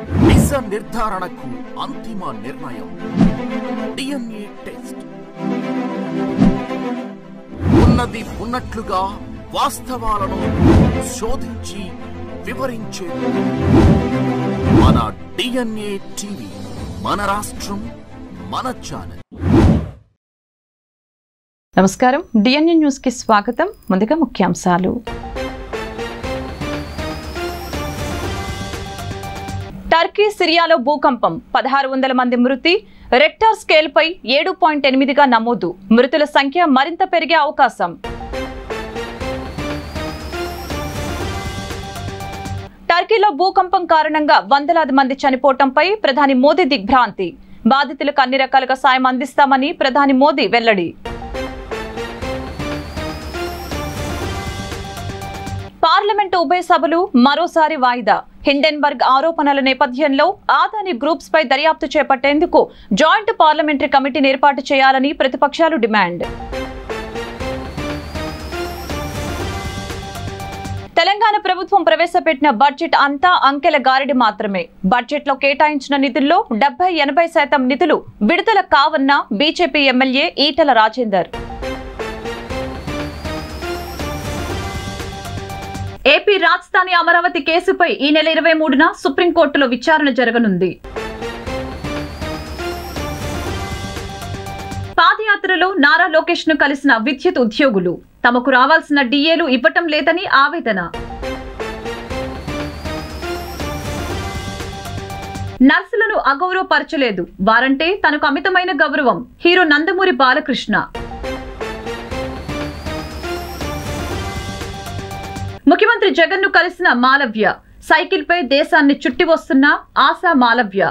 దిశ నిర్ధారణకు అంతిమ నిర్ణయం డిఎన్ఏ టెస్ట్ ఉన్నది ఉన్నట్లుగా వాస్తవాలను శోధించి వివరించే మన డిఎన్ఏ టీవీ మన రాష్ట్రం మన ఛానల్ నమస్కారం డిఎన్ఏ న్యూస్ కి స్వాగతం ముందుగా ముఖ్యాంశాలు టర్కీ సిరియాలో భూకంపం పదహారు వందల మంది మృతి రెక్టార్ స్కేల్ పై ఏడు పాయింట్ ఎనిమిదిగా నమోదు మృతుల సంఖ్య మరింత పెరిగే అవకాశం టర్కీలో భూకంపం కారణంగా వందలాది మంది చనిపోవటంపై ప్రధాని మోదీ దిగ్భ్రాంతి బాధితులకు అన్ని రకాలుగా సాయం అందిస్తామని ప్రధాని మోదీ వెల్లడి పార్లమెంటు ఉభయ సభలు మరోసారి వాయిదా హిండెన్బర్గ్ ఆరోపణల నేపథ్యంలో ఆదాని గ్రూప్స్ పై దర్యాప్తు చేపట్టేందుకు జాయింట్ పార్లమెంటరీ కమిటీని ఏర్పాటు చేయాలని ప్రతిపక్షాలు డిమాండ్ తెలంగాణ ప్రభుత్వం ప్రవేశపెట్టిన బడ్జెట్ అంతా అంకెల గారిడి మాత్రమే బడ్జెట్ లో కేటాయించిన నిధుల్లో డెబ్బై ఎనభై శాతం నిధులు విడుదల కావన్న BJP MLA Etela Rajender AP రాజధాని అమరావతి కేసుపై ఈ నెల ఇరవై మూడున సుప్రీంకోర్టులో విచారణ జరగనుంది పాదయాత్రలో నారా లోకేష్ ను కలిసిన విద్యుత్ ఉద్యోగులు తమకు రావాల్సిన డిఏలు ఇవ్వటం లేదని ఆవేదన నర్సులను అగౌరవపరచలేదు వారంటే తనకు అమితమైన గౌరవం హీరో నందమూరి బాలకృష్ణ ముఖ్యమంత్రి జగన్ ను కలిసిన మాలవ్య సైకిల్ పై దేశాన్ని చుట్టి వస్తున్న ఆశా మాలవ్య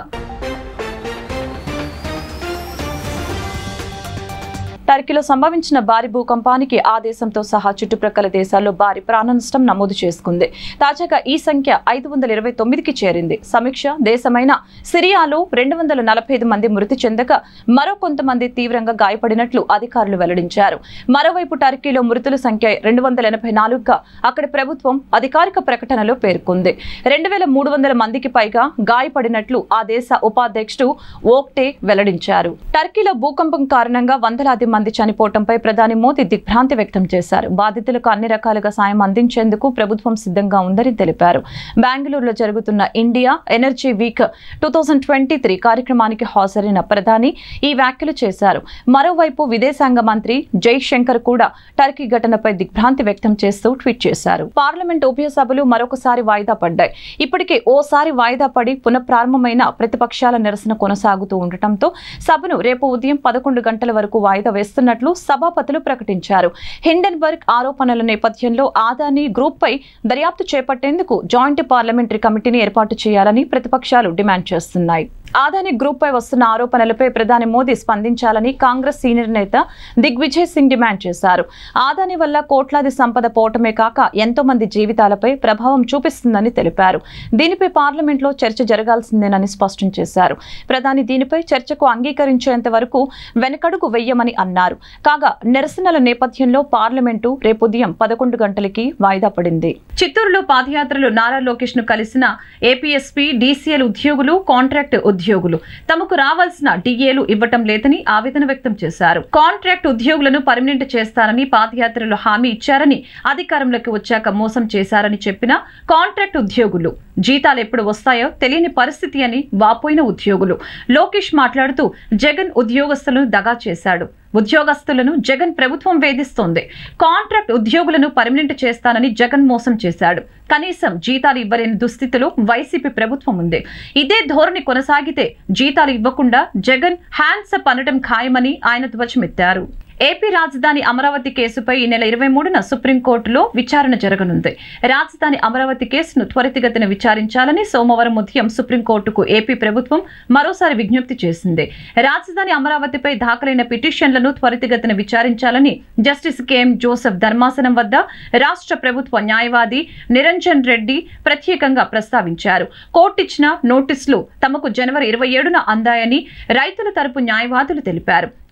టర్కీలో సంభవించిన భారీ భూకంపానికి ఆ దేశంతో సహా చుట్టుప్రక్కల దేశాల్లో భారీ ప్రాణ నష్టం నమోదు చేసుకుంది తాజాగా ఈ సంఖ్య ఐదు వందల ఇరవై తొమ్మిదికి చేరింది సమీక్ష దేశమైన సిరియాలో రెండు వందల నలభై ఐదు మంది మృతి చెందగా మరో కొంతమంది తీవ్రంగా గాయపడినట్లు అధికారులు వెల్లడించారు మరోవైపు టర్కీలో మృతుల సంఖ్య రెండు వందల ఎనభై నాలుగుగా అక్కడి ప్రభుత్వం అధికారిక ప్రకటనలో పేర్కొంది రెండు వేల మూడు వందల మందికి పైగా గాయపడినట్లు ఆ దేశ ఉపాధ్యక్షుడు ఓక్టే వెల్లడించారు టర్కీలో భూకంపం కారణంగా వందలాది మంది చనిపోవడంపై ప్రధాని మోదీ దిగ్భ్రాంతి వ్యక్తం చేశారు బాధితులకు అన్ని రకాలుగా సాయం అందించేందుకు ప్రభుత్వం సిద్ధంగా ఉందని తెలిపారు బెంగళూరులో జరుగుతున్న India energy week two thousand twenty three కార్యక్రమానికి హాజరైన ప్రధాని ఈ వ్యాఖ్యలు చేశారు మరోవైపు విదేశాంగ మంత్రి జైశంకర్ కూడా టర్కీ ఘటనపై దిగ్భ్రాంతి వ్యక్తం చేస్తూ ట్వీట్ చేశారు పార్లమెంట్ ఉభయ సభలు మరొకసారి వాయిదా పడ్డాయి ఇప్పటికే ఓసారి వాయిదా పడి పునఃప్రారంభమైన ప్రతిపక్షాల నిరసన కొనసాగుతూ ఉండటంతో సభను రేపు ఉదయం పదకొండు గంటల వరకు వాయిదా వేస్తున్నట్లు సభాపతులు ప్రకటించారు హిండెన్బర్గ్ ఆరోపణల నేపథ్యంలో ఆదాని గ్రూప్ పై దర్యాప్తు చేపట్టేందుకు జాయింట్ పార్లమెంటరీ కమిటీని ఏర్పాటు చేయాలని ప్రతిపక్షాలు డిమాండ్ చేస్తున్నాయి ఆదాని గ్రూప్ పై వస్తున్న ఆరోపణలపై ప్రధాని మోదీ స్పందించాలని కాంగ్రెస్ సీనియర్ నేత దిగ్విజయ్ సింగ్ డిమాండ్ చేశారు ఆదాని వల్ల కోట్లాది సంపద పోవటమే కాక ఎంతో మంది జీవితాలపై ప్రభావం చూపిస్తుందని తెలిపారు దీనిపై పార్లమెంట్లో చర్చ జరగాల్సిందేనని స్పష్టం చేశారు ప్రధాని దీనిపై చర్చకు అంగీకరించేంత వరకు వెనకడుగు వెయ్యమని అన్నారు కాగా నిరసనల నేపథ్యంలో పార్లమెంటు రేపు ఉదయం పదకొండు గంటలకి వాయిదా పడింది చిత్తూరులో పాదయాత్రలు నారా లోకేష్ ను కలిసిన ఏపీఎస్పీ డీసీఎల్ ఉద్యోగులు కాంట్రాక్ట్ ఉద్యోగులు తమకు రావాల్సిన డిఏలు ఇవ్వటం లేదని ఆవేదన వ్యక్తం చేశారు కాంట్రాక్ట్ ఉద్యోగులను పర్మనెంట్ చేస్తారని పాదయాత్రలో హామీ ఇచ్చారని అధికారంలోకి వచ్చాక మోసం చేశారని చెప్పిన కాంట్రాక్ట్ ఉద్యోగులు జీతాలు ఎప్పుడు వస్తాయో తెలియని పరిస్థితి అని వాపోయిన ఉద్యోగులు లోకేష్ మాట్లాడుతూ జగన్ ఉద్యోగస్తులను దగా చేశాడు ఉద్యోగస్తులను జగన్ ప్రభుత్వం వేధిస్తోంది కాంట్రాక్ట్ ఉద్యోగులను పర్మనెంట్ చేస్తానని జగన్ మోసం చేశాడు కనీసం జీతాలు ఇవ్వలేని దుస్థితిలో వైసీపీ ప్రభుత్వం ఉంది ఇదే ధోరణి కొనసాగితే జీతాలు ఇవ్వకుండా జగన్ హ్యాండ్స్ అప్ అనడం ఖాయమని ఆయన ధ్వజమెత్తారు ఏపీ రాజధాని అమరావతి కేసుపై ఈ నెల ఇరవై మూడున సుప్రీంకోర్టులో విచారణ జరగనుంది రాజధాని అమరావతి కేసును త్వరితగతిన విచారించాలని సోమవారం ఉదయం సుప్రీంకోర్టుకు ఏపీ ప్రభుత్వం మరోసారి విజ్ఞప్తి చేసింది రాజధాని అమరావతిపై దాఖలైన పిటిషన్లను త్వరితగతిన విచారించాలని జస్టిస్ కెఎం జోసెఫ్ ధర్మాసనం వద్ద రాష్ట్ర ప్రభుత్వ న్యాయవాది నిరంజన్ రెడ్డి ప్రత్యేకంగా ప్రస్తావించారు కోర్టు ఇచ్చిన నోటీసులు తమకు జనవరి ఇరవై ఏడున అందాయని రైతుల తరపు న్యాయవాదులు తెలిపారు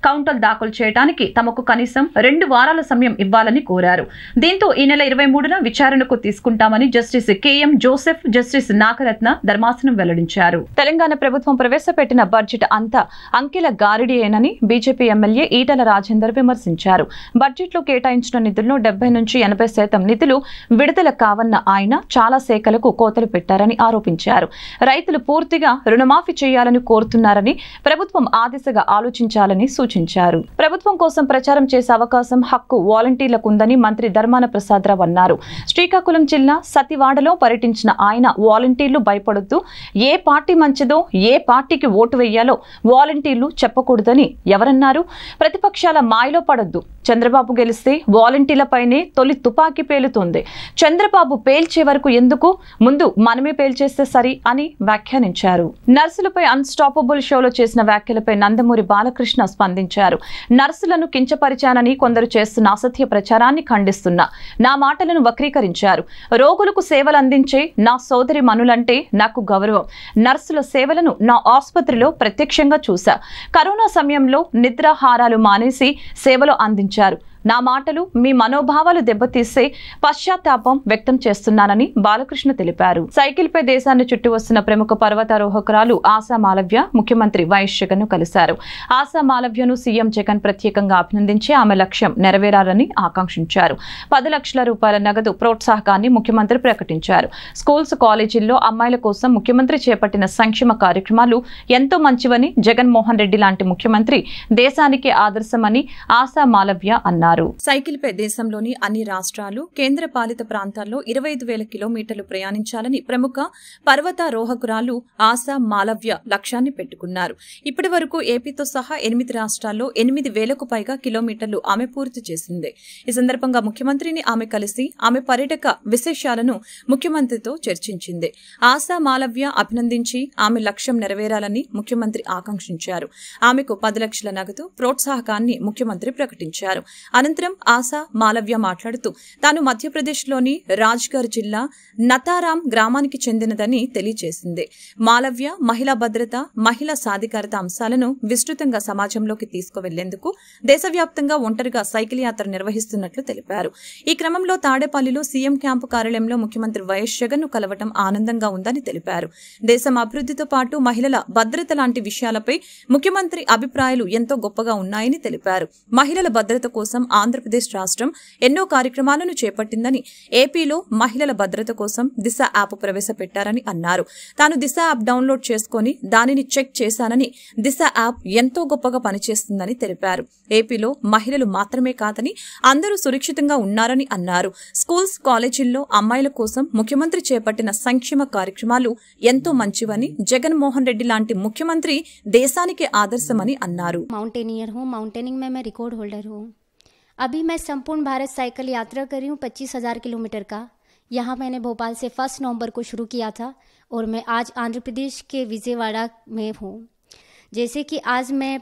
కౌంటర్ దాఖలు చేయడానికి తమకు కనీసం రెండు వారాల సమయం ఇవ్వాలని కోరారు దీంతో ఈ నెల ఇరవై మూడున విచారణకు తీసుకుంటామని justice KM Joseph justice Nagarathna ధర్మాసనం వెల్లడించారు తెలంగాణ ప్రభుత్వం ప్రవేశపెట్టిన బడ్జెట్ అంతా అంకెల గారిడియేనని బీజేపీ ఎమ్మెల్యే ఈటల రాజేందర్ విమర్శించారు బడ్జెట్లో కేటాయించిన నిధుల్లో డెబ్బై నుంచి ఎనభై శాతం నిధులు విడుదల కావన్న ఆయన చాలా శాఖలకు కోతలు పెట్టారని ఆరోపించారు రైతులు పూర్తిగా రుణమాఫీ చేయాలని కోరుతున్నారని ప్రభుత్వం ఆ దిశగా ఆలోచించాలని సూచించారు ప్రభుత్వం కోసం ప్రచారం చేసే అవకాశం హక్కు వాలంటీర్లకు ఉందని మంత్రి ధర్మాన ప్రసాదరావు అన్నారు శ్రీకాకుళం జిల్లా సతివాడలో పర్యటించిన ఆయన వాలంటీర్లు భయపడొద్దు ఏ పార్టీ మంచిదో ఏ పార్టీకి ఓటు వేయాలో వాలంటీర్లు చెప్పకూడదని ఎవరన్నారు ప్రతిపక్షాల మాయలో పడొద్దు చంద్రబాబు గెలిస్తే వాలంటీర్లపైనే తొలి తుపాకీ పేలుతుంది చంద్రబాబు పేల్చే వరకు ఎందుకు ముందు మనమే పేల్చేస్తే సరి అని వ్యాఖ్యానించారు నర్సులపై అన్స్టాపబుల్ షోలో చేసిన వ్యాఖ్యలపై నందమూరి బాలకృష్ణ స్పందించారు నర్సులను కించపరిచానని కొందరు చేస్తున్న అసత్య ప్రచారాన్ని ఖండిస్తున్నా నా మాటలను వక్రీకరించారు రోగులకు సేవలు అందించే నా సోదరి మనులంటే నాకు గౌరవం నర్సుల సేవలను నా ఆసుపత్రిలో ప్రత్యక్షంగా చూశా కరోనా సమయంలో నిద్రాహారాలు మానేసి సేవలు అందించారు నా మాటలు మీ మనోభావాలు దెబ్బతీసే పశ్చాత్తాపం వ్యక్తం చేస్తున్నానని బాలకృష్ణ తెలిపారు సైకిల్ పై దేశాన్ని చుట్టి వస్తున్న ప్రముఖ పర్వతారోహకురాలు ఆశా మాలవ్య ముఖ్యమంత్రి వైఎస్ జగన్ ను కలిశారు ఆశా మాలవ్యను సీఎం జగన్ ప్రత్యేకంగా అభినందించి ఆమె లక్ష్యం నెరవేరాలని ఆకాంక్షించారు పది లక్షల రూపాయల నగదు ప్రోత్సాహకాన్ని ముఖ్యమంత్రి ప్రకటించారు స్కూల్స్ కాలేజీల్లో అమ్మాయిల కోసం ముఖ్యమంత్రి చేపట్టిన సంక్షేమ కార్యక్రమాలు ఎంతో మంచివని జగన్మోహన్ రెడ్డి లాంటి ముఖ్యమంత్రి దేశానికి ఆదర్శమని ఆశా మాలవ్య అన్నారు సైకిల్ పై దేశంలోని అన్ని రాష్ట్రాలు కేంద్ర పాలిత ప్రాంతాల్లో ఇరవై ఐదు వేల కిలోమీటర్లు ప్రయాణించాలని ప్రముఖ పర్వతారోహకురాలు ఆశా మాలవ్య లక్ష్యాన్ని పెట్టుకున్నారు ఇప్పటి వరకు ఏపీతో సహా ఎనిమిది రాష్ట్రాల్లో ఎనిమిది వేలకు పైగా కిలోమీటర్లు ఆమె పూర్తి చేసింది ఈ సందర్భంగా ముఖ్యమంత్రిని ఆమె కలిసి ఆమె పర్యటక విశేషాలను ముఖ్యమంత్రితో చర్చించింది ఆశా మాలవ్య అభినందించి ఆమె లక్ష్యం నెరవేరాలని ముఖ్యమంత్రి ఆకాంక్షించారు ఆమెకు పది లక్షల నగదు ప్రోత్సాహకాన్ని ముఖ్యమంత్రి ప్రకటించారు అనంతరం ఆశా మాలవ్య మాట్లాడుతూ తాను మధ్యప్రదేశ్లోని రాజ్గర్ జిల్లా నతారాం గ్రామానికి చెందినదని తెలియజేసింది మాలవ్య మహిళా భద్రత మహిళా సాధికారత అంశాలను విస్తృతంగా సమాజంలోకి తీసుకువెళ్లేందుకు దేశవ్యాప్తంగా ఒంటరిగా సైకిల్ యాత్ర నిర్వహిస్తున్నట్లు తెలిపారు ఈ క్రమంలో తాడేపల్లిలో సీఎం క్యాంపు కార్యాలయంలో ముఖ్యమంత్రి వైఎస్ జగన్ ను కలవటం ఆనందంగా ఉందని తెలిపారు దేశం అభివృద్ధితో పాటు మహిళల భద్రత లాంటి విషయాలపై ముఖ్యమంత్రి అభిప్రాయాలు ఎంతో గొప్పగా ఉన్నాయని తెలిపారు మహిళల భద్రత కోసం ఆంధ్రప్రదేశ్ రాష్ట్రం ఎన్నో కార్యక్రమాలను చేపట్టిందని ఏపీలో మహిళల భద్రత కోసం దిశ యాప్ ప్రవేశపెట్టారని అన్నారు తాను దిశ యాప్ డౌన్లోడ్ చేసుకుని దానిని చెక్ చేశానని దిశ యాప్ ఎంతో గొప్పగా పనిచేస్తుందని తెలిపారు ఏపీలో మహిళలు మాత్రమే కాదని అందరూ సురక్షితంగా ఉన్నారని అన్నారు స్కూల్స్ కాలేజీల్లో అమ్మాయిల కోసం ముఖ్యమంత్రి చేపట్టిన సంక్షేమ కార్యక్రమాలు ఎంతో మంచివని జగన్మోహన్ రెడ్డి లాంటి ముఖ్యమంత్రి దేశానికి ఆదర్శమని అన్నారు माउंटेनियर हूँ माउंटेनिंग में मैं रिकॉर्ड होल्डर हूँ अभी मैं संपूर्ण भारत साइकिल यात्रा कर रही हूँ पच्चीस हज़ार किलोमीटर का यहाँ मैंने भोपाल से फर्स्ट नवंबर को शुरू किया था और मैं आज आंध्र प्रदेश के विजयवाड़ा में हूँ जैसे कि आज मैं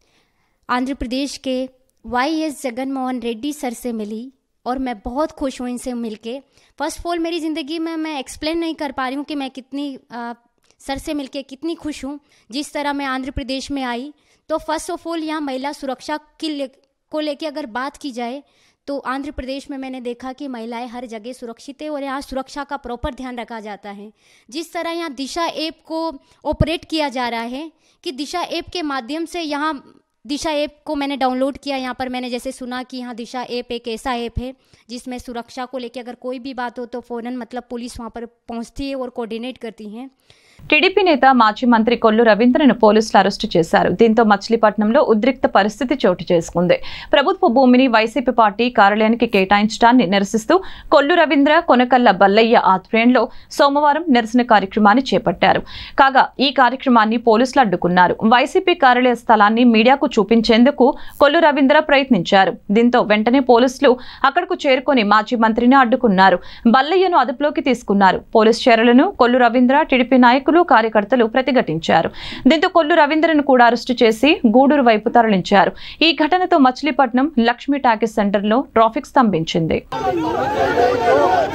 आंध्र प्रदेश के Y S Jagan Mohan Reddy sir से मिली और मैं बहुत खुश हूँ इनसे मिलके फर्स्ट ऑफ ऑल मेरी ज़िंदगी में मैं एक्सप्लेन नहीं कर पा रही हूँ कि मैं कितनी आ, सर से मिलके कितनी खुश हूँ जिस तरह मैं आंध्र प्रदेश में आई तो फर्स्ट ऑफ ऑल यहाँ महिला सुरक्षा की ले, को लेके अगर बात की जाए तो आंध्र प्रदेश में मैंने देखा कि महिलाएं हर जगह सुरक्षित है और यहाँ सुरक्षा का प्रॉपर ध्यान रखा जाता है जिस तरह यहाँ दिशा ऐप को ऑपरेट किया जा रहा है कि दिशा ऐप के माध्यम से यहाँ दिशा ऐप को मैंने डाउनलोड किया यहाँ पर मैंने जैसे सुना कि यहाँ दिशा ऐप एक ऐसा ऐप है जिसमें सुरक्षा को लेकर अगर कोई भी बात हो तो फ़ौरन मतलब पुलिस वहाँ पर पहुँचती है और कोऑर्डिनेट करती हैं టీడీపీ నేత మాజీ మంత్రి కొల్లు రవీంద్రను పోలీసులు అరెస్టు చేశారు దీంతో మచిలీపట్నంలో ఉద్రిక్త పరిస్థితి చోటు చేసుకుంది ప్రభుత్వ భూమిని వైసీపీ పార్టీ కార్యాలయానికి కేటాయించడాన్ని నిరసిస్తూ కొల్లు రవీంద్ర కొనకల్ల బల్లయ్య ఆధ్వర్యంలో సోమవారం నిరసన కార్యక్రమాన్ని చేపట్టారు కాగా ఈ కార్యక్రమాన్ని పోలీసులు అడ్డుకున్నారు వైసీపీ కార్యాలయ స్థలాన్ని మీడియాకు చూపించేందుకు కొల్లు రవీంద్ర ప్రయత్నించారు దీంతో వెంటనే పోలీసులు అక్కడకు చేరుకొని మాజీ మంత్రిని అడ్డుకున్నారు బల్లయ్యను అదుపులోకి తీసుకున్నారు పోలీస్ చర్యలను కొల్లు రవీంద్ర టీడీపీ నాయకులు కార్యకర్తలు ప్రతిఘటించారు దీంతో కొల్లు రవీంద్రను కూడా అరెస్టు చేసి గూడూరు వైపు తరలించారు ఈ ఘటనతో మచిలీపట్నం లక్ష్మీ టాకీస్ సెంటర్లో ట్రాఫిక్ స్తంభించింది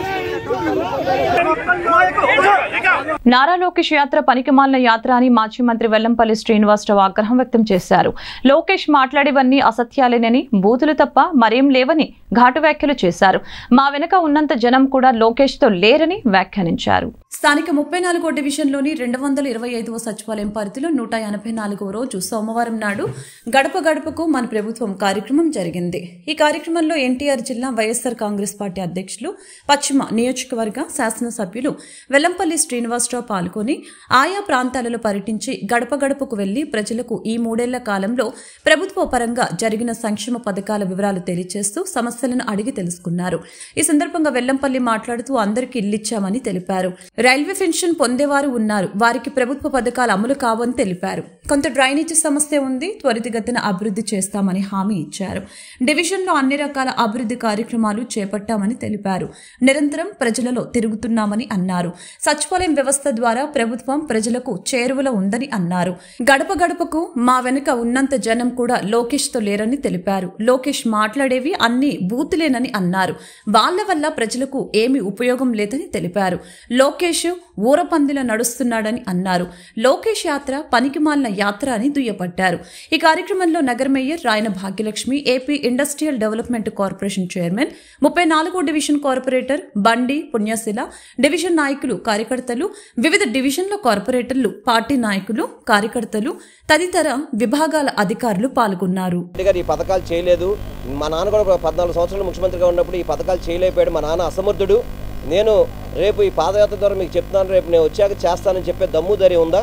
నారా లోకేష్ యాత్ర పనికిమాలిన యాత్ర అని మాజీ మంత్రి వెల్లంపల్లి శ్రీనివాసరావు ఆగ్రహం వ్యక్తం చేశారు లోకేష్ మాట్లాడేవన్నీ అసత్యాలేనని బూతులు తప్ప మరేం లేవని ఘాటు వ్యాఖ్యలు చేశారు మా వెనుక ఉన్నంత జనం కూడా లోకేష్ తో లేరని వ్యాఖ్యానించారు స్థానిక ముప్పై నాలుగో డివిజన్లోని రెండు వందల ఇరవై ఐదవ సచివాలయం పరిధిలో నూట ఎనభై నాలుగవ రోజు సోమవారం నాడు గడప గడపకు మన ప్రభుత్వం కార్యక్రమం జరిగింది ఈ కార్యక్రమంలో ఎన్టీఆర్ జిల్లా వైఎస్ఆర్ కాంగ్రెస్ పార్టీ అధ్యక్షులు పశ్చిమ నియోజకవర్గ శాసనసభ్యులు వెల్లంపల్లి శ్రీనివాసరావు పాల్గొని ఆయా ప్రాంతాలలో పర్యటించి గడప గడపకు వెళ్లి ప్రజలకు ఈ మూడేళ్ల కాలంలో ప్రభుత్వ పరంగా జరిగిన సంక్షేమ పథకాల వివరాలు తెలియజేస్తూ సమస్యలను అడిగి తెలుసుకున్నారు ఈ సందర్భంగా వెల్లంపల్లి మాట్లాడుతూ అందరికీ ఇల్లిచ్చామని తెలిపారు రైల్వే పెన్షన్ పొందేవారు ఉన్నారు వారికి ప్రభుత్వ పథకాలు అమలు కావని తెలిపారు కొంత డ్రైనేజీ సమస్య ఉంది త్వరితగతిన అభివృద్ధి చేస్తామని హామీ ఇచ్చారు డివిజన్లో అన్ని రకాల అభివృద్ధి కార్యక్రమాలు చేపట్టామని తెలిపారు నిరంతరం ప్రజలలో తిరుగుతున్నామని అన్నారు సచివాలయం వ్యవస్థ ద్వారా ప్రభుత్వం ప్రజలకు చేరువలో ఉందని అన్నారు గడప గడపకు మా వెనుక ఉన్నంత జనం కూడా లోకేష్ తో లేరని తెలిపారు లోకేష్ మాట్లాడేవి అన్ని బూతులేనని అన్నారు వాళ్ళ వల్ల ప్రజలకు ఏమీ ఉపయోగం లేదని తెలిపారు లోకేష్ ఊరపందిలో నడుస్తున్నాడని అన్నారు లోకేష్ యాత్ర పనికిమాలిన యాత్ర అని దుయ్యపట్టారు ఈ కార్యక్రమంలో నగర mayor Rayana Bhagyalakshmi AP industrial development corporation chairman ముప్పై నాలుగో డివిజన్ కార్పొరేటర్ బండి పుణ్యశిల డివిజన్ నాయకులు కార్యకర్తలు వివిధ డివిజన్ల కార్పొరేటర్లు పార్టీ నాయకులు కార్యకర్తలు తదితర విభాగాల అధికారులు పాల్గొన్నారు రెడ్డి గారు ఈ పథకాలు చేయలేదు మా నాన్న కూడా పద్నాలుగు సంవత్సరాలు ముఖ్యమంత్రిగా ఉన్నప్పుడు ఈ పథకాలు చేయలేకపోయాడు మా నాన్న అసమర్థుడు నేను రేపు ఈ పాదయాత్ర ద్వారా మీకు చెప్తున్నాను రేపు నేను వచ్చాక చేస్తానని చెప్పే దమ్ము ధైర్యం ఉందా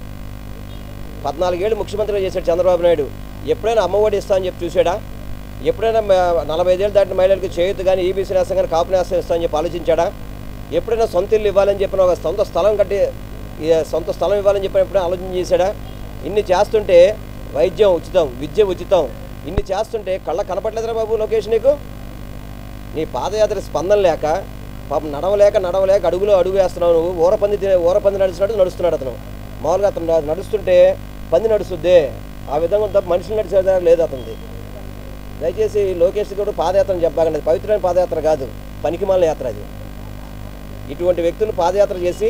పద్నాలుగేళ్ళు ముఖ్యమంత్రిగా చేశాడు చంద్రబాబు నాయుడు ఎప్పుడైనా అమ్మఒడి ఇస్తా అని చెప్పి చూసాడా ఎప్పుడైనా మ- నలభై ఐదేళ్ళు దాటిన మహిళలకు చేయుతు కానీ ఈబీసీ నేస్తం కానీ కాపు నేస్తం ఇస్తా అని చెప్పి ఆలోచించాడా ఎప్పుడైనా సొంత ఇల్లు ఇవ్వాలని చెప్పిన ఒక సొంత స్థలం కట్టి ఈ సొంత స్థలం ఇవ్వాలని చెప్పిన ఎప్పుడైనా ఆలోచన చేశాడా ఇన్ని చేస్తుంటే వైద్యం ఉచితం విద్య ఉచితం ఇన్ని చేస్తుంటే కళ్ళ కనపట్లేదురా బాబు లోకేష్ నీకు నీ పాదయాత్ర స్పందన లేక పాపం నడవలేక నడవలేక అడుగులో అడుగు వేస్తున్నావు నువ్వు ఊరపంది తినే- ఊరపంది నడుస్తున్నట్టు నడుస్తున్నాడు అతను మామూలుగా అతను నడు- నడుస్తుంటే పంది నడుస్తుంది ఆ విధంగా తప్ప మనుషులు నడిచేదా లేదు అతనిది దయచేసి లోకేష్ కూడా పాదయాత్ర చెప్పాకండి అది పవిత్రమైన పాదయాత్ర కాదు పనికిమాలిన యాత్ర అది ఇటువంటి వ్యక్తులు పాదయాత్ర చేసి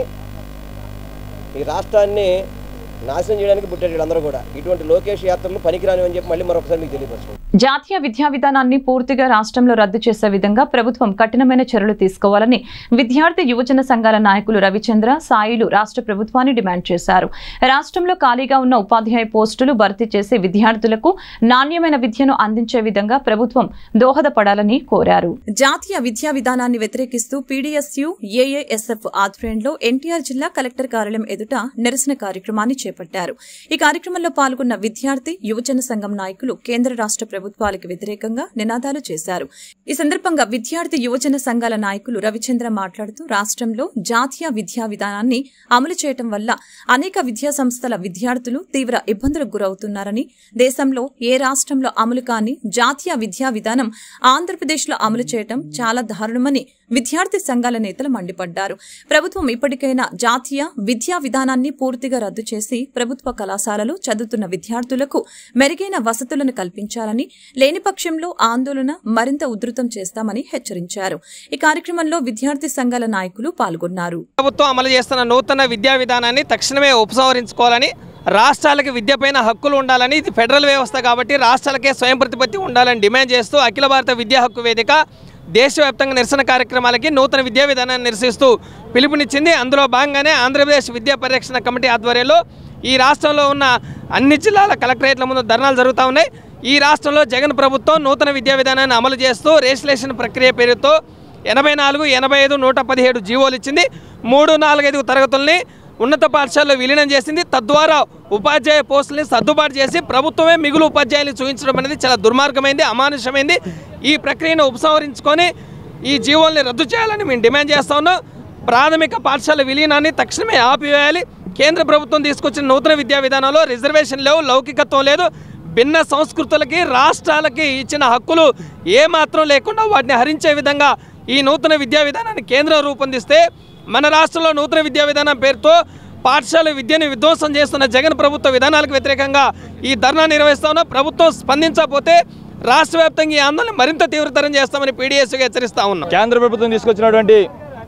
ఈ రాష్ట్రాన్ని నాశనం చేయడానికి పుట్టాడు వీళ్ళందరూ కూడా ఇటువంటి లోకేష్ యాత్రలు పనికిరాని అని చెప్పి మళ్ళీ మరొకసారి మీకు తెలియపరచుకుంటాం జాతీయ విద్యా విధానాన్ని పూర్తిగా రాష్ట్రంలో రద్దు చేసే విధంగా ప్రభుత్వం కఠినమైన చర్యలు తీసుకోవాలని విద్యార్థి యువజన సంఘాల నాయకులు రవిచంద్ర సాయిలు రాష్ట్ర ప్రభుత్వాన్ని డిమాండ్ చేశారు రాష్ట్రంలో ఖాళీగా ఉన్న ఉపాధ్యాయ పోస్టులు భర్తీ చేసి విద్యార్థులకు నాణ్యమైన విద్యను అందించే విధంగా ప్రభుత్వం దోహదపడాలని కోరారు జాతీయ విద్యా విధానాన్ని వ్యతిరేకిస్తూ పీడీఎస్యు ఏఏఎస్ఎఫ్ ఆధ్వర్యంలో ఎన్టీఆర్ జిల్లా కలెక్టర్ కార్యాలయం ఎదుట నిరసన కార్యక్రమాన్ని చేపట్టారు ఈ కార్యక్రమంలో పాల్గొన్న విద్యార్థి యువజన సంఘం నాయకులు కేంద్ర రాష్ట్ర ప్రభుత్వాలకు వ్యతిరేకంగా నినాదాలు చేశారు ఈ సందర్భంగా విద్యార్థి యువజన సంఘాల నాయకులు రవిచంద్ర మాట్లాడుతూ రాష్ట్రంలో జాతీయ విద్యా విధానాన్ని అమలు చేయటం వల్ల అనేక విద్యా సంస్థల విద్యార్థులు తీవ్ర ఇబ్బందులకు గురవుతున్నారని దేశంలో ఏ రాష్ట్రంలో అమలు కాని జాతీయ విద్యా విధానం ఆంధ్రప్రదేశ్లో అమలు చేయటం చాలా దారుణమని విద్యార్థి సంఘాల నేతలు మండిపడ్డారు ప్రభుత్వం ఇప్పటికైనా జాతీయ విద్యా విధానాన్ని పూర్తిగా రద్దు చేసి ప్రభుత్వ కళాశాలలో చదువుతున్న విద్యార్థులకు మెరుగైన వసతులను కల్పించాలని లేని పక్షంలో ఆందోళన మరింత ఉధృతం చేస్తామని హెచ్చరించారు ఈ కార్యక్రమంలో విద్యార్థి సంఘాల నాయకులు పాల్గొన్నారు ప్రభుత్వం అమలు చేస్తున్న నూతన విద్యా విధానాన్ని తక్షణమే ఉపసంహరించుకోవాలని రాష్ట్రాలకు విద్యపైన హక్కులు ఉండాలని ఇది ఫెడరల్ వ్యవస్థ కాబట్టి రాష్ట్రాలకే స్వయం ప్రతిపత్తి ఉండాలని డిమాండ్ చేస్తూ అఖిల భారత విద్యా హక్కు వేదిక దేశవ్యాప్తంగా నిరసన కార్యక్రమాలకి నూతన విద్యా విధానాన్ని నిరసిస్తూ పిలుపునిచ్చింది అందులో భాగంగానే ఆంధ్రప్రదేశ్ విద్యా పరిరక్షణ కమిటీ ఆధ్వర్యంలో ఈ రాష్ట్రంలో ఉన్న అన్ని జిల్లాల కలెక్టరేట్ల ముందు ధర్నాలు జరుగుతూ ఉన్నాయి ఈ రాష్ట్రంలో జగన్ ప్రభుత్వం నూతన విద్యా విధానాన్ని అమలు చేస్తూ రేజిస్ట్రేషన్ ప్రక్రియ పేరుతో ఎనభై నాలుగు ఎనభై ఐదు నూట పదిహేడు జీవోలు ఇచ్చింది మూడు నాలుగైదు తరగతుల్ని ఉన్నత పాఠశాలలో విలీనం చేసింది తద్వారా ఉపాధ్యాయ పోస్టుల్ని సర్దుబాటు చేసి ప్రభుత్వమే మిగులు ఉపాధ్యాయులు చూపించడం అనేది చాలా దుర్మార్గమైంది అమానుషమైంది ఈ ప్రక్రియను ఉపసంహరించుకొని ఈ జీవోల్ని రద్దు చేయాలని మేము డిమాండ్ చేస్తా ఉన్నాం ప్రాథమిక పాఠశాల విలీనాన్ని తక్షణమే ఆపివేయాలి కేంద్ర ప్రభుత్వం తీసుకొచ్చిన నూతన విద్యా విధానంలో రిజర్వేషన్ లేవు లౌకికత్వం లేదు భిన్న సంస్కృతులకి రాష్ట్రాలకి ఇచ్చిన హక్కులు ఏమాత్రం లేకుండా వాటిని హరించే విధంగా ఈ నూతన విద్యా విధానాన్ని కేంద్రం రూపొందిస్తే మన రాష్ట్రంలో నూతన విద్యా విధానం పేరుతో పాఠశాల విద్యను విధ్వంసం చేస్తున్న జగన్ ప్రభుత్వ విధానాలకు వ్యతిరేకంగా ఈ ధర్నా నిర్వహిస్తా ఉన్నాం ప్రభుత్వం స్పందించకపోతే రాష్ట్ర వ్యాప్తంగా ఈ ఆందోళన మరింత తీవ్రతరం చేస్తామని పీడీఎస్గా హెచ్చరిస్తా ఉన్నాం కేంద్ర ప్రభుత్వం తీసుకొచ్చినటువంటి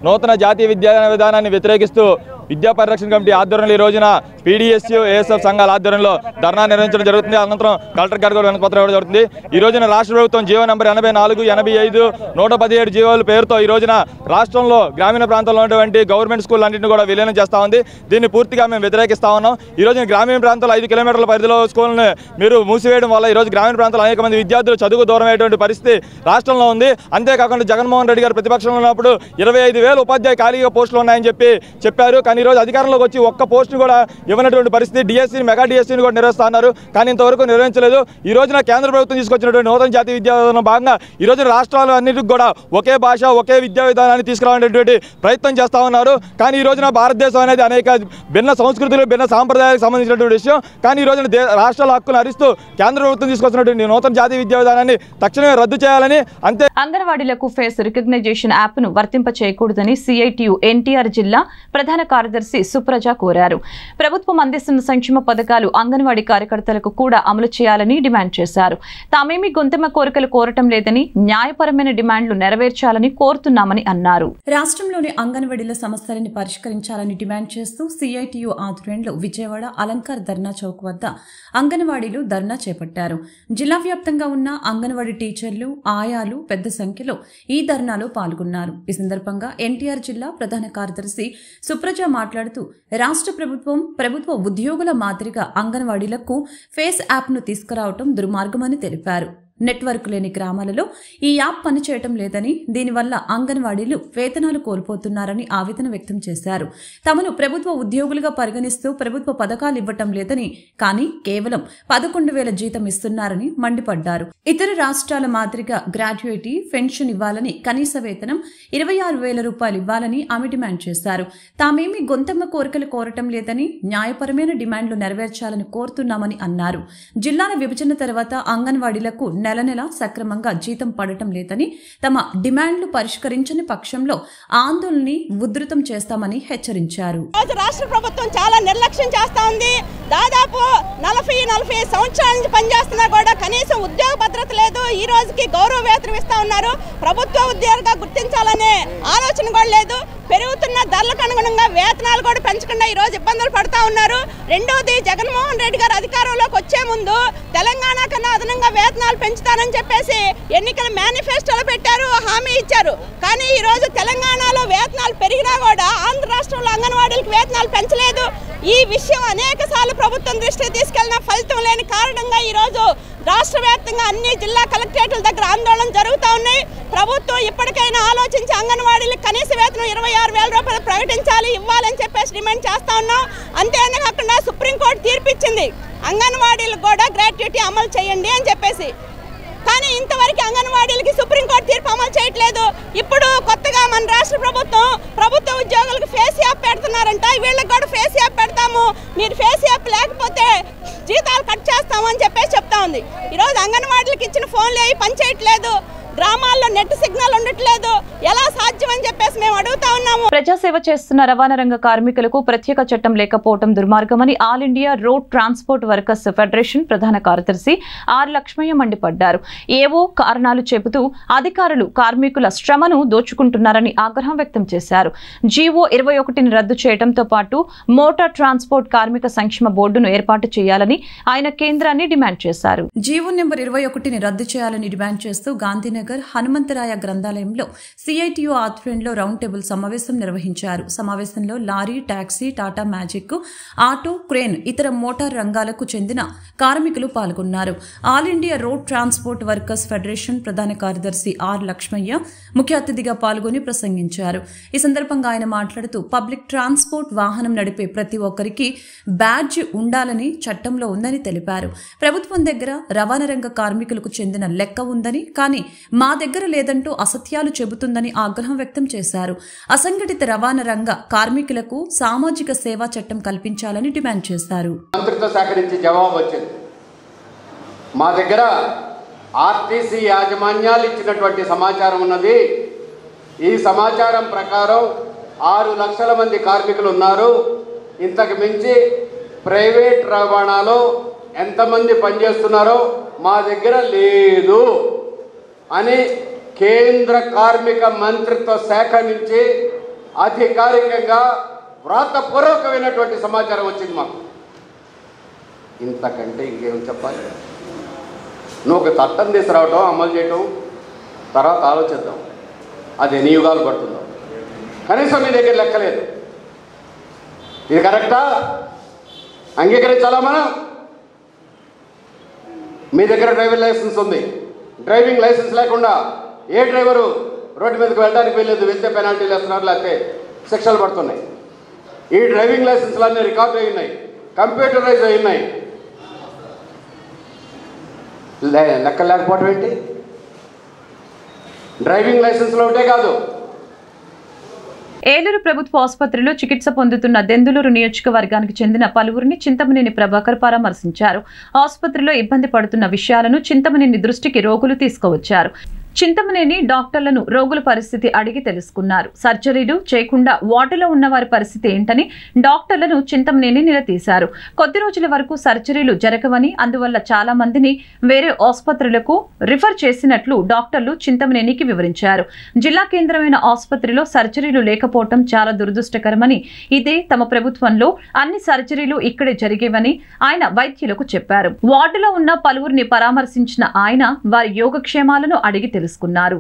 నూతన జాతీయ విద్యా విధానాన్ని వ్యతిరేకిస్తూ విద్యా పరిరక్షణ కమిటీ ఆధ్వర్యంలో ఈ రోజున పీడీఎస్యూ ఏఎస్ఎఫ్ సంఘాల ఆధ్వర్యంలో ధర్నా నిర్వహించడం జరుగుతుంది అనంతరం కలెక్టర్ గారికి కూడా వినతిపత్రం ఇవ్వడం జరుగుతుంది ఈ రోజున రాష్ట్ర ప్రభుత్వం జీవో నెంబర్ ఎనభై నాలుగు ఎనభై ఐదు నూట పదిహేడు జీవోల పేరుతో ఈ రోజున రాష్ట్రంలో గ్రామీణ ప్రాంతాల్లో ఉన్నటువంటి గవర్నమెంట్ స్కూల్ అన్నింటిని కూడా విలీనం చేస్తా ఉంది దీన్ని పూర్తిగా మేము వ్యతిరేకిస్తా ఉన్నాం ఈ రోజున గ్రామీణ ప్రాంతాల్లో ఐదు కిలోమీటర్ల పరిధిలో స్కూల్ని మీరు మూసివేయడం వల్ల ఈ రోజు గ్రామీణ ప్రాంతాల్లో అనేక మంది విద్యార్థులు చదువుకు దూరం అయ్యేటువంటి పరిస్థితి రాష్ట్రంలో ఉంది అంతేకాకుండా జగన్మోహన్ రెడ్డి గారు ప్రతిపక్షంలో ఉన్నప్పుడు ఇరవై ఐదు వేల ఉపాధ్యాయ ఖాళీగా పోస్టులు ఉన్నాయని చెప్పి చెప్పారు కానీ ఈ రోజు అధికారంలోకి వచ్చి ఒక్క పోస్టును కూడా ఇవ్వనటువంటి పరిస్థితి డిఎస్సీని మెగా డిఎస్సీని కూడా నిర్వహిస్తా ఉన్నారు కానీ ఇంతవరకు నిర్వహించలేదు ఈ రోజున కేంద్ర ప్రభుత్వం తీసుకొచ్చినటువంటి నూతన జాతీయ విద్యా విధానం భాగంగా ఈ రోజున రాష్ట్రాలు అన్నిటికి కూడా ఒకే భాష ఒకే విద్యా విధానాన్ని తీసుకురావడానికి ప్రయత్నం చేస్తా ఉన్నారు కానీ ఈ రోజున భారతదేశం అనేది అనేక భిన్న సంస్కృతులు భిన్న సాంప్రదాయాలకు సంబంధించినటువంటి విషయం కానీ ఈ రోజున దే- రాష్ట్రాల హక్కులు హరిస్తూ కేంద్ర ప్రభుత్వం తీసుకొచ్చినటువంటి నూతన జాతీయ విద్యా విధానాన్ని తక్షణమే రద్దు చేయాలని అంతే అంగన్వాడీలకు ఫేస్ రికగ్నైజేషన్ యాప్ ను వర్తింప చేయకూడదని సిఐటియు ఎన్టీఆర్ జిల్లా ప్రధాన కార్యదర్శి సుప్రజ కోరారు ప్రభుత్వం అందిస్తున్న సంక్షేమ పథకాలు అంగన్వాడీ కార్యకర్తలకు కూడా అమలు చేయాలని డిమాండ్ చేశారు తామేమీ గొంతెమ్మ కోరికలు కోరటం లేదని న్యాయపరమైన డిమాండ్లు నెరవేర్చాలని కోరుతున్నామని అన్నారు రాష్ట్రంలోని అంగన్వాడీల సమస్యలను పరిష్కరించాలని డిమాండ్ చేస్తూ సిఐటియు ఆధ్వర్యంలో విజయవాడ అలంకార్ ధర్నా చౌక్ వద్ద అంగన్వాడీలు ధర్నా చేపట్టారు జిల్లా వ్యాప్తంగా ఉన్న అంగన్వాడీ టీచర్లు ఆయాలు పెద్ద సంఖ్యలో ఈ ధర్నాలో పాల్గొన్నారు ఈ సందర్భంగా ఎన్టీఆర్ జిల్లా ప్రధాన కార్యదర్శి సుప్రజ మాట్లాడుతూ రాష్ట్ర ప్రభుత్వం ప్రభుత్వ ఉద్యోగుల మాదిరిగా అంగన్వాడీలకు ఫేస్ యాప్ను తీసుకురావటం దుర్మార్గమని తెలిపారు నెట్వర్క్ లేని గ్రామాలలో ఈ యాప్ పనిచేయటం లేదని దీనివల్ల అంగన్వాడీలు వేతనాలు కోల్పోతున్నారని ఆవేదన వ్యక్తం చేశారు తమను ప్రభుత్వ ఉద్యోగులుగా పరిగణిస్తూ ప్రభుత్వ పథకాలు ఇవ్వటం లేదని కానీ కేవలం పదకొండు వేల జీతం ఇస్తున్నారని మండిపడ్డారు ఇతర రాష్ట్రాల మాదిరిగా గ్రాడ్యుయేటీ పెన్షన్ ఇవ్వాలని కనీస వేతనం ఇరవై ఆరు వేల రూపాయలు ఇవ్వాలని ఆమె డిమాండ్ చేశారు తామేమి గొంతమ్మ కోరికలు కోరటం లేదని న్యాయపరమైన డిమాండ్లు నెరవేర్చాలని కోరుతున్నామని అన్నారు జిల్లాల విభజన తర్వాత అంగన్వాడీలకు నెల నెల సక్రమంగా జీతం పడటం లేదని తమ డిమాండ్లు పరిష్కరించని పక్షంలో ఆందోళనని ఉధృతం చేస్తామని హెచ్చరించారు రోజు రాష్ట్ర ప్రభుత్వం చాలా నిర్లక్ష్యం చేస్తా ఉంది దాదాపు నలభై నలభై సంవత్సరాల నుంచి పనిచేస్తున్నా కూడా కనీసం ఉద్యోగ భద్రత లేదు ఈ రోజుకి గౌరవ వేతనం ఇస్తా ఉన్నారు ప్రభుత్వ ఉద్యోగులుగా గుర్తించాలనే ఆలోచన కూడా లేదు పెరుగుతున్న ధరలకు అనుగుణంగా వేతనాలు కూడా పెంచకుండా ఈ రోజు ఇబ్బందులు పడతా ఉన్నారు రెండోది జగన్మోహన్ రెడ్డి గారు అధికారంలోకి వచ్చే ముందు తెలంగాణ కన్నా అదనంగా వేతనాలు పెంచుతానని చెప్పేసి ఎన్నికల మేనిఫెస్టోలో పెట్టారు హామీ ఇచ్చారు కానీ ఈ రోజు తెలంగాణలో వేతనాలు పెరిగినా కూడా ఆంధ్ర రాష్ట్రంలో అంగన్వాడీలకు వేతనాలు పెంచలేదు ఈ విషయం అనేక సార్లు ప్రభుత్వం దృష్టికి తీసుకెళ్లిన ఫలితం లేని కారణంగా ఈ రోజు రాష్ట్ర వ్యాప్తంగా అన్ని జిల్లా కలెక్టరేట్ల దగ్గర ఆందోళన జరుగుతూ ఉన్నాయి ప్రభుత్వం ఇప్పటికైనా ఆలోచించి అంగన్వాడీలకు కనీస వేతనం ఇరవై ఆరు వేల రూపాయలు ప్రకటించాలి ఇవ్వాలని చెప్పేసి డిమాండ్ చేస్తా ఉన్నాం అంతేకాకుండా సుప్రీంకోర్టు తీర్పిచ్చింది అంగన్వాడీలకు కూడా గ్రాట్యుటీ అమలు చేయండి అని చెప్పేసి కానీ ఇంతవరకు అంగన్వాడీలకి సుప్రీంకోర్టు తీర్పు అమలు చేయట్లేదు ఇప్పుడు కొత్తగా మన రాష్ట్ర ప్రభుత్వం ప్రభుత్వ ఉద్యోగులకు ఫేస్ యాప్ పెడుతున్నారంట వీళ్ళకి కూడా ఫేస్ యాప్ పెడతాము మీరు ఫేస్ యాప్ లేకపోతే జీతాలు కట్ చేస్తాము అని చెప్పేసి చెప్తా ఉంది ఈరోజు అంగన్వాడీలకు ఇచ్చిన ఫోన్లు అవి పనిచేయట్లేదు గ్రామాల్లో నెట్ సిగ్నల్ ఉండట్లేదు ఎలా సాధ్యం అని చెప్పేసి మేము అడుగుతా ఉన్నాము ప్రజాసేవ చేస్తున్న రవాణా రంగ కార్మికులకు ప్రత్యేక చట్టం లేకపోవడం దుర్మార్గమని all India road transport workers federation ప్రధాన కార్యదర్శి ఆర్ లక్ష్మయ్య మండిపడ్డారు ఏవో కారణాలు చెబుతూ అధికారులు కార్మికుల శ్రమను దోచుకుంటున్నారని ఆగ్రహం వ్యక్తం చేశారు జీవో ఇరవై ఒకటిని రద్దు చేయడంతో పాటు మోటార్ ట్రాన్స్పోర్ట్ కార్మిక సంక్షేమ బోర్డును ఏర్పాటు చేయాలని ఆయన కేంద్రాన్ని డిమాండ్ చేశారు జీవో నెంబర్ ఇరవై ఒకటిని రద్దు చేయాలని డిమాండ్ చేస్తూ గాంధీనగర్ హనుమంతరాయ గ్రంథాలయంలో సిఐటియు ఆధ్వర్యంలో రౌండ్ టేబుల్ సమావేశం నిర్వహించారు సమావేశంలో lorry taxi Tata magic auto crane ఇతర మోటార్ రంగాలకు చెందిన కార్మికులు పాల్గొన్నారు all India road transport workers federation ప్రధాన కార్యదర్శి ఆర్ లక్ష్మయ్య ముఖ్య అతిథిగా పాల్గొని ప్రసంగించారు ఈ సందర్భంగా ఆయన మాట్లాడుతూ పబ్లిక్ ట్రాన్స్పోర్ట్ వాహనం నడిపే ప్రతి ఒక్కరికి బ్యాడ్జ్ ఉండాలని చట్టంలో ఉందని తెలిపారు ప్రభుత్వం దగ్గర రవాణా రంగ కార్మికులకు చెందిన లెక్క ఉందని కానీ మా దగ్గర లేదంటూ అసత్యాలు చెబుతుందని ఆగ్రహం వ్యక్తం చేశారు అసంఘటిత రవాణా రంగ కార్మికులకు సామాజిక సేవా చట్టం కల్పించాలని డిమాండ్ చేశారు మంత్రిత్వ శాఖ నుంచి జవాబు వచ్చింది మా దగ్గర ఆర్టీసీ యాజమాన్యాలు ఇచ్చినటువంటి సమాచారం ఉన్నది ఈ సమాచారం ప్రకారం ఆరు లక్షల మంది కార్మికులు ఉన్నారు ఇంతకు మించి ప్రైవేట్ రవాణాలో ఎంతమంది పనిచేస్తున్నారో మా దగ్గర లేదు అని కేంద్ర కార్మిక మంత్రిత్వ శాఖ నుంచి అధికారికంగా వ్రాతపూర్వకమైనటువంటి సమాచారం వచ్చింది మాకు ఇంతకంటే ఇంకేం చెప్పాలి నువ్వు ఒక చట్టం తీసుకురావటం అమలు చేయటం తర్వాత ఆలోచిద్దాం అది ఎన్ని యుగాలు పడుతుందో కనీసం మీ దగ్గర లెక్కలేదు ఇది కరెక్టా అంగీకరించాలా మనం మీ దగ్గర డ్రైవింగ్ లైసెన్స్ ఉంది డ్రైవింగ్ లైసెన్స్ లేకుండా ఏ డ్రైవరు రోడ్డు మీదకి వెళ్ళడానికి వెళ్ళలేదు వెళ్తే పెనాల్టీలు వేస్తున్నారు లేకపోతే శిక్షలు పడుతున్నాయి ఈ డ్రైవింగ్ లైసెన్స్లు అన్నీ రికార్డ్ అయి ఉన్నాయి కంప్యూటరైజ్ అయి ఉన్నాయి లే- లెక్క లేకపోవడం ఏంటి డ్రైవింగ్ లైసెన్స్లో ఒకటే కాదు ఏలూరు ప్రభుత్వ ఆసుపత్రిలో చికిత్స పొందుతున్న దెందులూరు నియోజకవర్గానికి చెందిన పలువురిని చింతమనేని ప్రభాకర్ పరామర్శించారు ఆసుపత్రిలో ఇబ్బంది పడుతున్న విషయాలను చింతమనేని దృష్టికి రోగులు తీసుకువచ్చారు చింతమనేని డాక్టర్లను రోగుల పరిస్థితి అడిగి తెలుసుకున్నారు సర్జరీలు చేయకుండా వార్డులో ఉన్న వారి పరిస్థితి ఏంటని డాక్టర్లను చింతమనేని నిలదీశారు కొద్ది రోజుల వరకు సర్జరీలు జరగవని అందువల్ల చాలా మందిని వేరే ఆసుపత్రులకు రిఫర్ చేసినట్లు డాక్టర్లు చింతమనేనికి వివరించారు జిల్లా కేంద్రమైన ఆసుపత్రిలో సర్జరీలు లేకపోవటం చాలా దురదృష్టకరమని ఇదే తమ ప్రభుత్వంలో అన్ని సర్జరీలు ఇక్కడే జరిగేవని ఆయన వైద్యులకు చెప్పారు వార్డులో ఉన్న పలువురిని పరామర్శించిన ఆయన వారి యోగక్షేమాలను అడిగి తెలుసుకున్నారు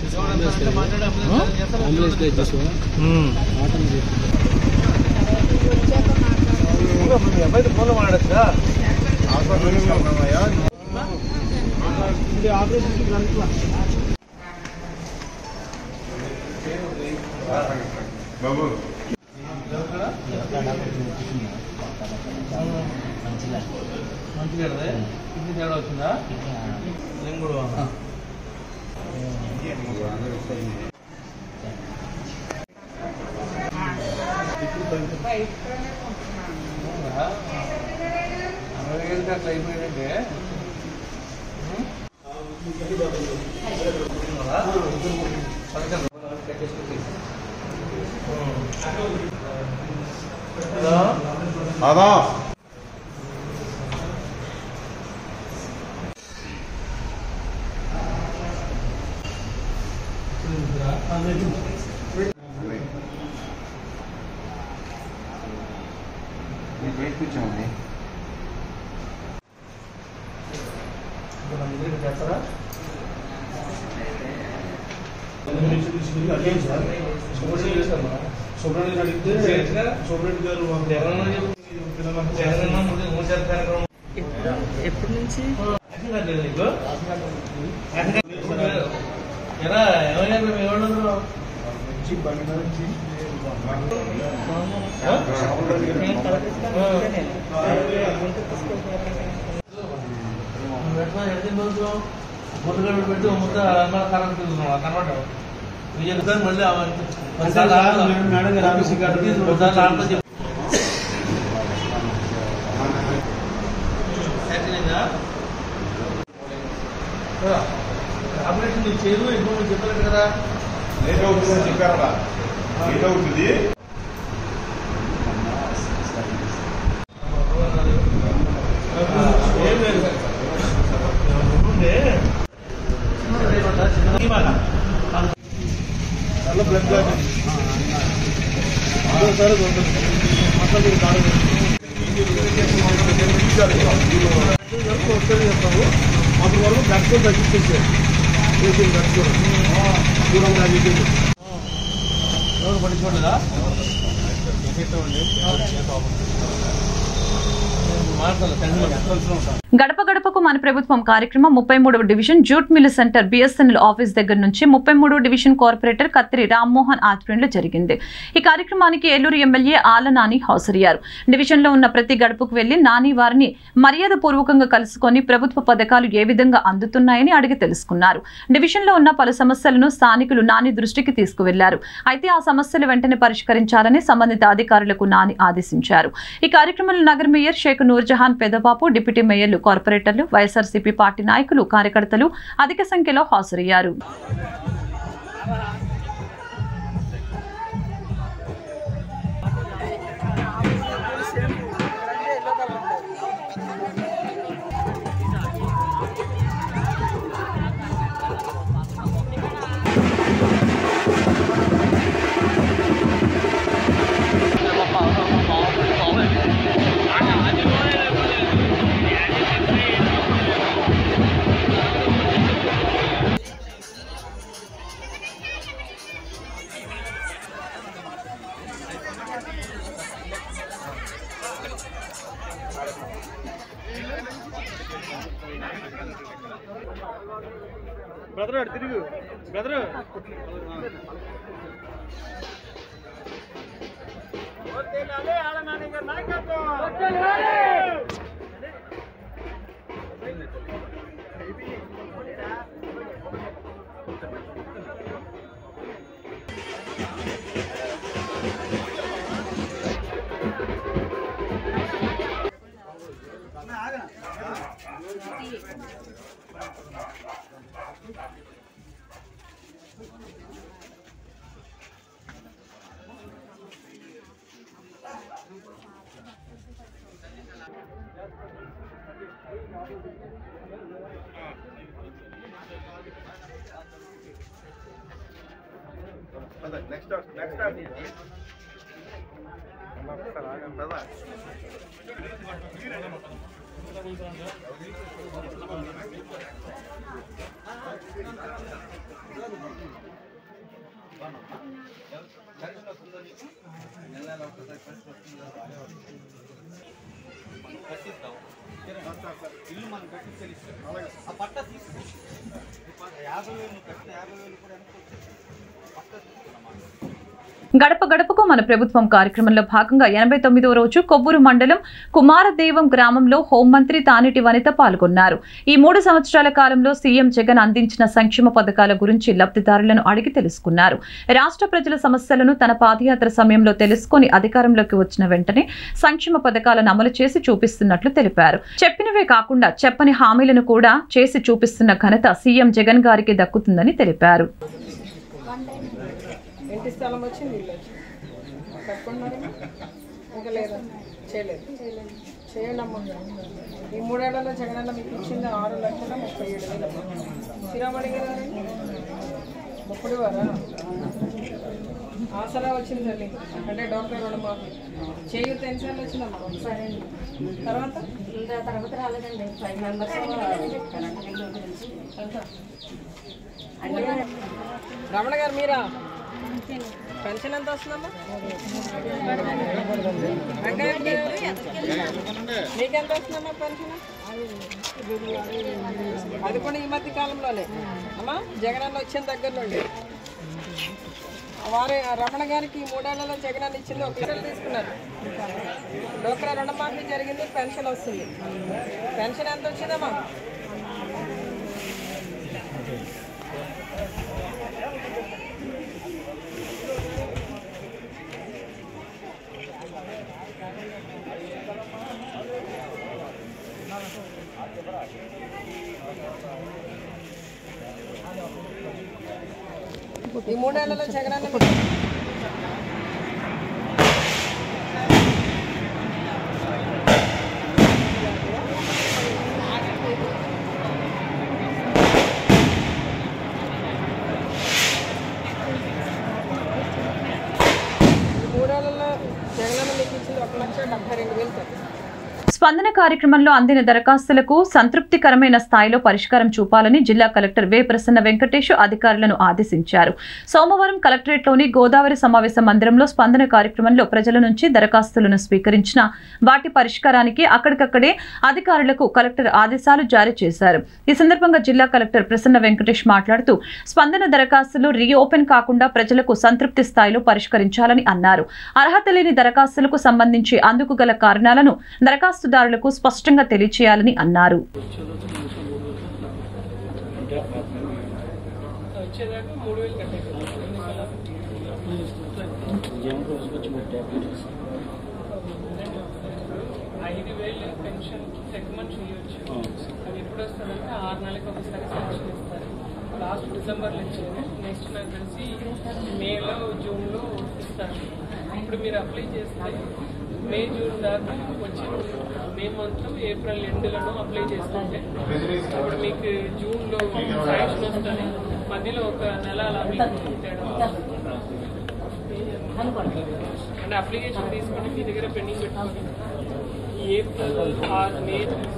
ఆపరేషన్ చేయదు ఎక్కువ చెప్పలేదు కదా లేట్ అవుతుందని చెప్పారా లేట్ అవుతుంది ఏం లేదు ఉంటే చాలా బ్లడ్ క్లాట్ సరే మొత్తం మీరు కాదు వస్తుంది చెప్తాము అప్పుడు వరకు గట్టుకొని తగ్గించేసారు వేసింది గట్టుకొని దూరం తగ్గించింది ఎవరు పట్టించుకోలేదా మాట్లాడాలి గడప గడపకు మన ప్రభుత్వం కార్యక్రమం ముప్పై మూడవ division jute mill center BSNL office దగ్గర నుంచి ముప్పై మూడవ డివిజన్ కార్పొరేటర్ కత్తిరి రామ్మోహన్ ఆధ్వర్యంలో జరిగింది ఈ కార్యక్రమానికి ఏలూరు ఎమ్మెల్యే ఆల నాని హాజరయ్యారు డివిజన్లో ఉన్న ప్రతి గడపకు వెళ్లి నాని వారిని మర్యాద పూర్వకంగా కలుసుకొని ప్రభుత్వ పథకాలు ఏ విధంగా అందుతున్నాయని అడిగి తెలుసుకున్నారు డివిజన్లో ఉన్న పలు సమస్యలను స్థానికులు నాని దృష్టికి తీసుకువెళ్లారు అయితే ఆ సమస్యలు వెంటనే పరిష్కరించాలని సంబంధిత అధికారులకు నాని ఆదేశించారు ఈ కార్యక్రమంలో నగర మేయర్ షేక్ నూర్జహాన్ పెదబాబు డిప్యూటీ మేయర్లు కార్పొరేటర్లు వైఎస్ఆర్సీపీ పార్టీ నాయకులు కార్యకర్తలు అధిక సంఖ్యలో హాజరయ్యారు బ్రదర్ తిరుగు బ్రదర్ నెక్స్ట్ నెక్స్ట్ ఇల్లు మనం కట్టి తెలుస్తాం ఆ పట్ట తీసుకో యాభై వేలు కట్టిన యాభై వేలు కూడా పట్ట తీసుకున్నాం గడప గడపకు మన ప్రభుత్వం కార్యక్రమంలో భాగంగా ఎనభై తొమ్మిదవ రోజు కొవ్వూరు మండలం కుమారదేవం గ్రామంలో హోంమంత్రి తానేటి వనిత పాల్గొన్నారు ఈ మూడు సంవత్సరాల కాలంలో సీఎం జగన్ అందించిన సంక్షేమ పథకాల గురించి లబ్ధిదారులను అడిగి తెలుసుకున్నారు రాష్ట్ర ప్రజల సమస్యలను తన పాదయాత్ర సమయంలో తెలుసుకొని అధికారంలోకి వచ్చిన వెంటనే సంక్షేమ పథకాలను అమలు చేసి చూపిస్తున్నట్లు తెలిపారు చెప్పినవే కాకుండా చెప్పని హామీలను కూడా చేసి చూపిస్తున్న ఘనత సీఎం జగన్ గారికి దక్కుతుందని తెలిపారు ఇంటి స్థలం వచ్చింది ఇల్లు వచ్చింది కట్టుకున్నారు ఇంకా లేదా చేయలేదు చేయండి అమ్మ ఈ మూడేళ్లలో జగనన్న మీకు ఇచ్చింది ఆరు లక్షల ముప్పై ఏడు వేలు శ్రీరామణి గారు ముప్పటి వారా ఆసరా వచ్చింది తల్లి అంటే డాక్టర్ రుణమాఫీ చేయూత ఎన్నిసార్లు వచ్చిందమ్మా ఒకసారి తర్వాత ఇంకా తర్వాత రాలేదండి ఫైవ్ మెంబర్స్ రమణ గారు మీరా పెన్షన్ ఎంత వస్తుందమ్మా వెంకయ్య గారు, నీకెంత వస్తుందమ్మా పెన్షన్ అది కూడా ఈ మధ్య కాలంలోనే అమ్మా జగనన్న వచ్చిన దగ్గర నుండి వారి రమణ గారికి ఈ మూడేళ్లలో జగనన్న ఇచ్చింది ఒక లక్షలు తీసుకున్నారు డోక్రా రుణమాఫీ జరిగింది పెన్షన్ వస్తుంది పెన్షన్ ఎంత వచ్చిందమ్మా ఈ మూడేళ్లలో జగనన్న మీకు ఈ మూడేళ్లలో జగనన్న మీకు ఇచ్చింది ఒక లక్ష డెబ్బై రెండు వేలు తగ్గింది స్పందన కార్యక్రమంలో అందిన దరఖాస్తులకు సంతృప్తికరమైన స్థాయిలో పరిష్కారం చూపాలని జిల్లా కలెక్టర్ వే ప్రసన్న వెంకటేష్ అధికారులను ఆదేశించారు సోమవారం కలెక్టరేట్లోని గోదావరి సమావేశ మందిరంలో స్పందన కార్యక్రమంలో ప్రజల నుంచి దరఖాస్తులను స్వీకరించిన వాటి పరిష్కారానికి అక్కడికక్కడే అధికారులకు కలెక్టర్ ఆదేశాలు జారీ చేశారు ఈ సందర్భంగా జిల్లా కలెక్టర్ ప్రసన్న వెంకటేష్ మాట్లాడుతూ స్పందన దరఖాస్తులు రీఓపెన్ కాకుండా ప్రజలకు సంతృప్తి స్థాయిలో పరిష్కరించాలని అన్నారు అర్హత లేని దరఖాస్తులకు సంబంధించి అందుకు గల కారణాలను దరఖాస్తుదారులకు స్పష్టంగా తెలియచేయాలని అన్నారు వచ్చేదాకా మూడు వేలు ఐదు వేలు పెన్షన్ సెగ్మెంట్ చేయొచ్చు అది ఎప్పుడు వస్తుందంటే ఆరు నెలలకు ఒకసారి శాంక్షన్ ఇస్తారు లాస్ట్ డిసెంబర్లో ఇచ్చింది నెక్స్ట్ నాకు తెలిసి మేలో జూన్లో ఇస్తారు ఇప్పుడు మీరు అప్లై చేస్తే మే జూన్ దాకా వచ్చి మే మంత్ ఏప్రిల్ ఎండ్లను అప్లై చేసుకుంటే ఇప్పుడు మీకు జూన్లో శాంక్షన్ వస్తుంది మధ్యలో ఒక నెల అలా మీకు తేడా అంటే అప్లికేషన్ తీసుకొని మీ దగ్గర పెండింగ్ పెట్టుకోండి ఏప్రిల్ ఆర్ మే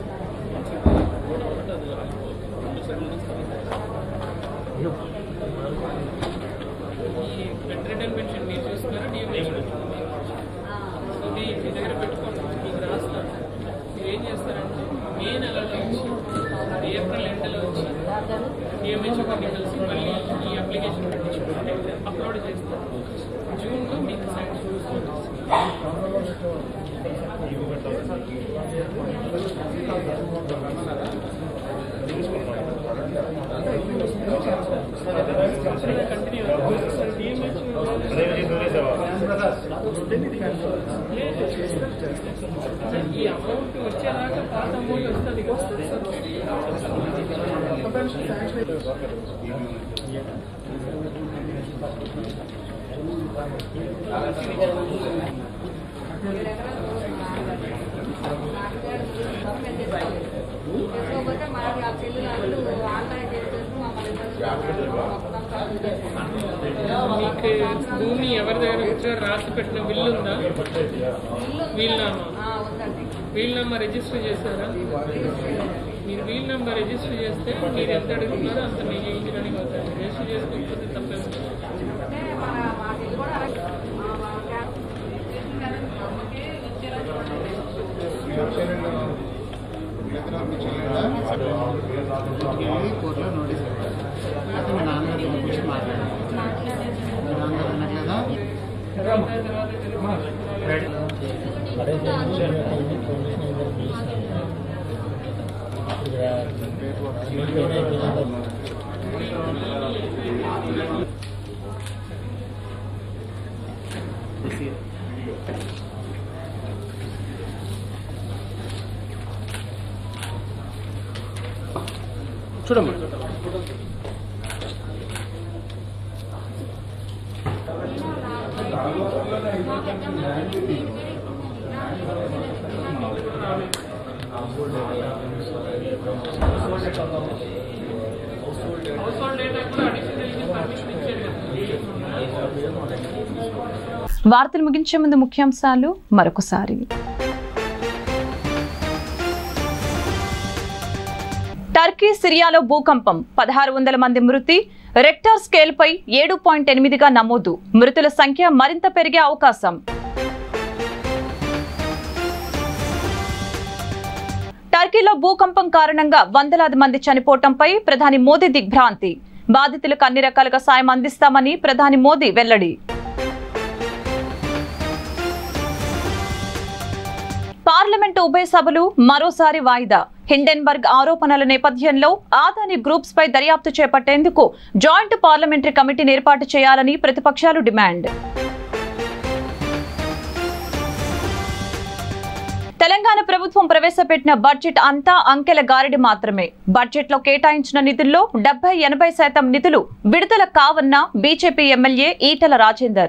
ఈ బెడ్ రిటర్న్ పెన్షన్ మీరు చూస్తున్నారు డిఎంఏ సో మీ మీ దగ్గర పెట్టుకోండి మీకు రాస్తారు మీరు ఏం చేస్తారంటే మే నెలలో వచ్చి ఏప్రిల్ ఎండలో వచ్చి డిఎంహెచ్ఓ కలిసి మళ్ళీ ఈ అప్లికేషన్ పెట్టించుకుంటే అప్లోడ్ చేస్తారు జూన్లో మీకు శాంక్షన్ ఈ అమౌంట్ వచ్చేదాకా పాత అమౌంట్ వస్తుంది మీకు భూమి ఎవరి దగ్గర ఇచ్చారో రాసి పెట్టిన బిల్లు ఉందా వీల్నామా వీల్నామా రిజిస్టర్ చేశారా మీరు వీల్నామా రిజిస్టర్ చేస్తే మీరు ఎంత అడుగుతున్నారో అంత మీకు ఇంజనీరింగ్ అవుతుంది రిజిస్టర్ చేసుకోకపోతే తప్పే కోర్టులో నోటీస్ పెట్టారు అయితే మీ నాన్నగారు పంపించి మాట్లాడారు మీ నాన్నగారు అన్నట్లేదా చూడమ్మా హౌస్ హోల్డ్ డేటా కూడా అడిషనల్ పర్మిషన్ ఇచ్చారు వార్తలు ముగించే ముందు ముఖ్యాంశాలు మరొకసారి టర్కీ సిరియాలో భూకంపం పదహారు వందల మంది మృతి రెక్టార్ స్కేల్ పై ఏడు పాయింట్ ఎనిమిదిగా నమోదు మృతుల సంఖ్య మరింత పెరిగే అవకాశం టర్కీలో భూకంపం కారణంగా వందలాది మంది చనిపోవటంపై ప్రధాని మోదీ దిగ్భ్రాంతి బాధితులకు అన్ని రకాలుగా సాయం అందిస్తామని ప్రధాని మోదీ వెల్లడి పార్లమెంటు ఉభయ సభలు మరోసారి వాయిదా హిండెన్బర్గ్ ఆరోపణల నేపథ్యంలో ఆదాని గ్రూప్స్ పై దర్యాప్తు చేపట్టేందుకు జాయింట్ పార్లమెంటరీ కమిటీని ఏర్పాటు చేయాలని ప్రతిపక్షాలు డిమాండ్ తెలంగాణ ప్రభుత్వం ప్రవేశపెట్టిన బడ్జెట్ అంతా అంకెల గారడి మాత్రమే బడ్జెట్ లో కేటాయించిన నిధుల్లో డెబ్బై ఎనభై శాతం నిధులు విడుదల కావన్న BJP MLA Etela Rajender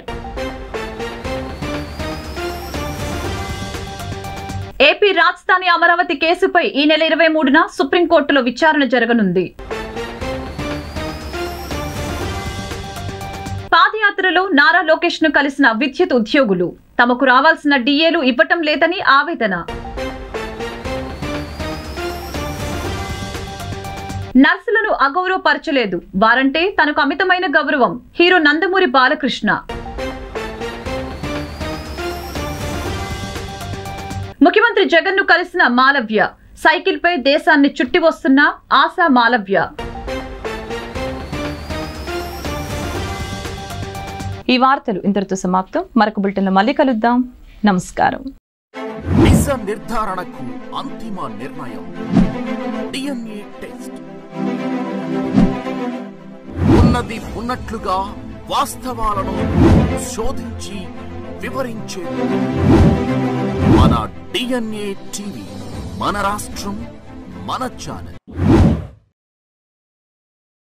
AP రాజధాని అమరావతి కేసుపై ఈ నెల ఇరవై మూడున సుప్రీంకోర్టులో విచారణ జరగనుంది పాదయాత్రలో నారా లోకేష్ ను కలిసిన విద్యుత్ ఉద్యోగులు తమకు రావాల్సిన డిఏలు ఇవ్వటం లేదని ఆవేదన నర్సులను అగౌరవపరచలేదు వారంటే తనకు అమితమైన గౌరవం హీరో నందమూరి బాలకృష్ణ ముఖ్యమంత్రి జగన్ ను కలిసిన మాలవ్య సైకిల్ పై దేశాన్ని చుట్టి వస్తున్న ఆశా మాలవ్య ఈ వార్తలు ఇంతటితో సమాప్తం మరొక బులెటిన్లో మళ్ళీ కలుద్దాం నమస్కారం నిజ నిర్ధారణకు అంతిమ నిర్ణయం డిఎన్ఏ టెస్ట్ ఉన్నది ఉన్నట్లుగా వాస్తవాలను శోధించి వివరించే మన డిఎన్ఏ టీవీ మన రాష్ట్రం మన ఛానల్